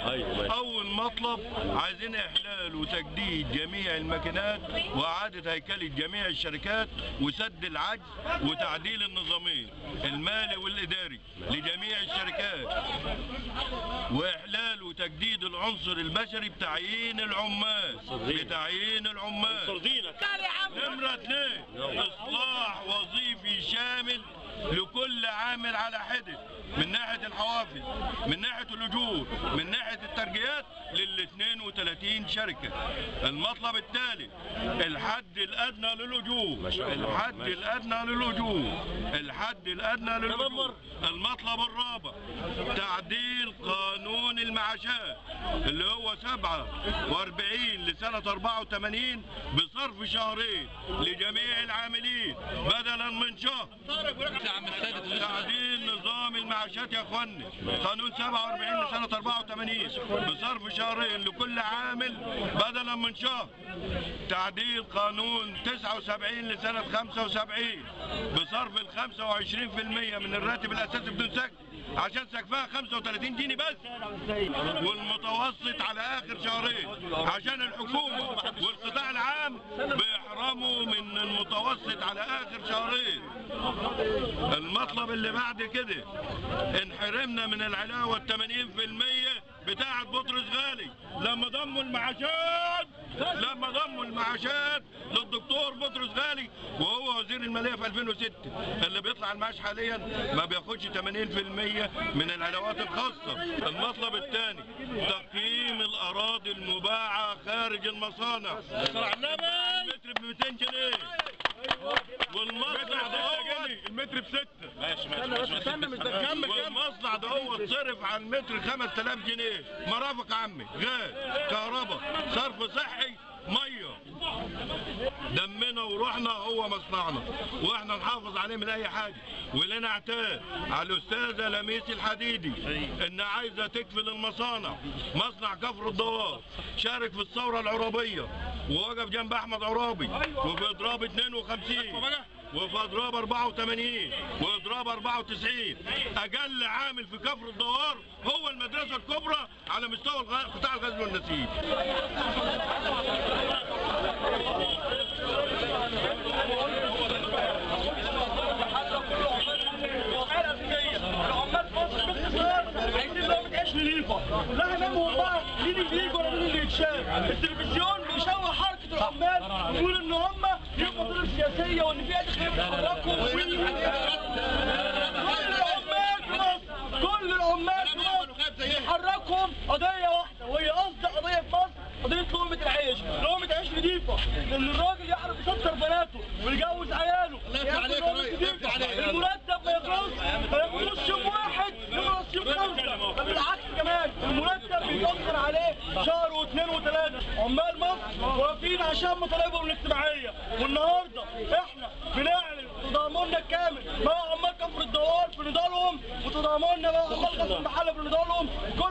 ايوه ماشي اول مطلب عايزين احلال وتجديد جميع الماكينات واعاده هيكله جميع الشركات وسد العجز وتعديل النظامين المالي والاداري لجميع الشركات واحلال وتجديد العنصر البشري بتعيين العمال بتعيين العمال صردينك نمرة اثنين اصلاح وظيفي شامل لكل عامل على حدة من ناحية الحوافز من ناحية الأجور من ناحية الترجيات لل 32 شركة المطلب التالي الحد الأدنى للأجور ما شاء الله. الحد ماشي. الأدنى للأجور الحد الأدنى للأجور المطلب الرابع تعديل قانون المعاشات اللي هو 47 لسنة 84 بصرف شهرين لجميع العاملين بدلا من شهر تعديل نظام المعاشات يا اخواني قانون 47 لسنة 84 بصرف شهرين لكل عامل بدلا من شهر تعديل قانون 79 لسنة 75 بصرف ال 25% من الراتب الأساسي بدون سكن عشان سقفها 35 جنيه بس والمتوسط على آخر شهرين عشان الحكومة والقطاع العام بيحرموا من المتوسط على آخر شهرين المطلب اللي بعد كده انحرمنا من العلاوة الثمانين في المية بتاعة بطرس غالي لما ضموا المعاشات لما ضموا المعاشات للدكتور بطرس غالي وهو وزير المالية في 2006 اللي بيطلع المعاش حاليا ما بياخدش 80% من العلاوات الخاصة المطلب الثاني تقييم الأراضي المباعة خارج المصانع المتر ب 200 جنيه والمصنع ده المتر بستة ماشي ماشي استنى مش كمل والمصنع ده هو اتصرف على المتر 5000 جنيه مرافق عمي غاز كهرباء صرف صحي ميه دمنا وروحنا هو مصنعنا واحنا نحافظ عليه من اي حاجه ولنا اعتاد على الاستاذه لميس الحديدي ان عايزه تكفل المصانع مصنع كفر الدوار شارك في الثوره العرابيه ووقف جنب احمد عرابي وفي اضراب 52 وفي اضراب 84 واضراب 94 اقل عامل في كفر الدوار هو المدرسه الكبرى على مستوى الغ- قطاع الغزل والنسيج العمال في مصر باختصار عايزين لقمة عيش نضيفة كلها همهم بقى مين اللي يجي ولا مين اللي يتشاف التلفزيون بيشوه حركة العمال ويقول ان هم ليهم مصالح سياسية وان في ادخال بيتحركوا كل العمال في مصر كل العمال في مصر بيحركهم قضية واحدة وهي قصد قضية في مصر قضية لقمة العيش لقمة عيش نضيفة ان الراجل يعرف يستر بناته ويجوز عياله ياكل لقمة نضيفة المرتب ما يخلص ما يخلصش يوم واحد يخلص يوم خمسة بل بالعكس كمان المرتب بيتأخر عليه شهر واثنين وثلاثة عمال مصر واقفين عشان مطالبهم الاجتماعية والنهاردة احنا بنعلن تضامننا الكامل مع عمال كفر الدوار في نضالهم وتضامننا مع عمال غزل المحلة في نضالهم